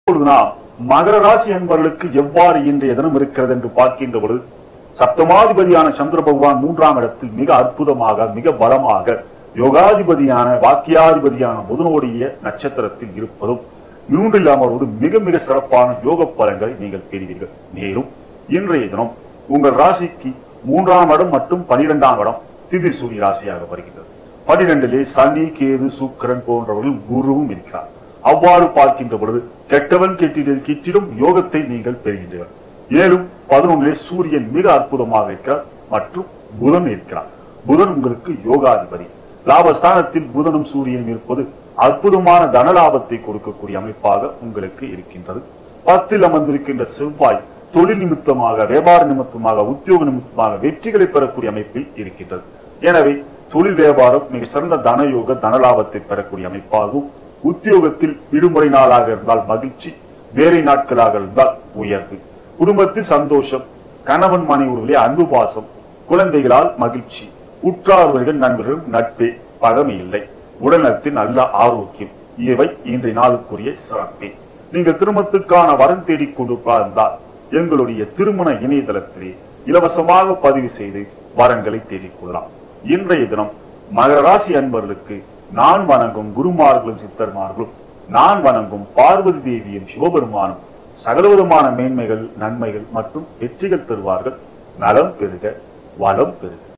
இப்பொழுது நாம் மகர ராசி என்பவர்களுக்கு எவ்வாறு இன்றைய தினம் இருக்கிறது என்று பார்க்கின்ற பொழுது சப்தமாதிபதியான சந்திர பகவான் மூன்றாம் இடத்தில் மிக அற்புதமாக மிக பலமாக யோகாதிபதியான வாக்கியாதிபதியான புதனுடைய நட்சத்திரத்தில் இருப்பதும் மூன்றில் அமர்வது மிக மிக சிறப்பான யோக பலன்களை நீங்கள் பெறுவீர்கள் மேலும் இன்றைய தினம் உங்கள் ராசிக்கு மூன்றாம் இடம் மற்றும் பனிரெண்டாம் இடம் திதி சூரிய ராசியாக வருகின்றது பனிரெண்டிலே சனி கேது சுக்கிரன் போன்றவர்கள் குருவும் இருக்கிறார் அவ்வாறு பார்க்கின்ற பொழுது கெட்டவன் கெட்டிட கிட்டிடும் யோகத்தை நீங்கள் பெறுகின்றீர்கள் மேலும் பதினொன்றிலே சூரியன் மிக அற்புதமாக இருக்கிறார் மற்றும் புதன் இருக்கிறார் புதன் உங்களுக்கு யோகாதிபதி லாபஸ்தானத்தில் புதனும் சூரியனும் இருப்பது அற்புதமான தனலாபத்தை கொடுக்கக்கூடிய அமைப்பாக உங்களுக்கு இருக்கின்றது பத்தில் அமர்ந்திருக்கின்ற செவ்வாய் தொழில் நிமித்தமாக வியாபார நிமித்தமாக உத்தியோக நிமித்தமாக வெற்றிகளை பெறக்கூடிய அமைப்பில் இருக்கின்றது எனவே தொழில் வியாபாரம் மிக சிறந்த தனயோக தனலாபத்தை பெறக்கூடிய அமைப்பாகவும் உத்தியோகத்தில் விடுமுறை நாளாக இருந்தால் மகிழ்ச்சி வேலை நாட்களாக இருந்தால் உயர்வு குடும்பத்தில் சந்தோஷம் கணவன் மனைவிகளே அன்பு பாசம் குழந்தைகளால் மகிழ்ச்சி உற்றார்வர்கள் நண்பர்கள் நட்பே பகமை இல்லை உடல்நலத்தில் நல்ல ஆரோக்கியம் இவை இன்றைய நாளுக்குரிய சிறப்பே நீங்கள் திருமணத்துக்கான வரன் தேடிக் கொண்டிருந்தால் எங்களுடைய திருமண இணையதளத்திலே இலவசமாக பதிவு செய்து வரன்களை தேடிக்கொள்ளலாம் இன்றைய தினம் மகர ராசி அன்பர்களுக்கு நான் வணங்கும் குருமார்களும் சித்தர்மார்களும் நான் வணங்கும் பார்வதி தேவியும் சிவபெருமானும் சகலவிதமான மேன்மைகள் நன்மைகள் மற்றும் வெற்றிகள் தருவார்கள் நலம் பெறுக வளம் பெறுக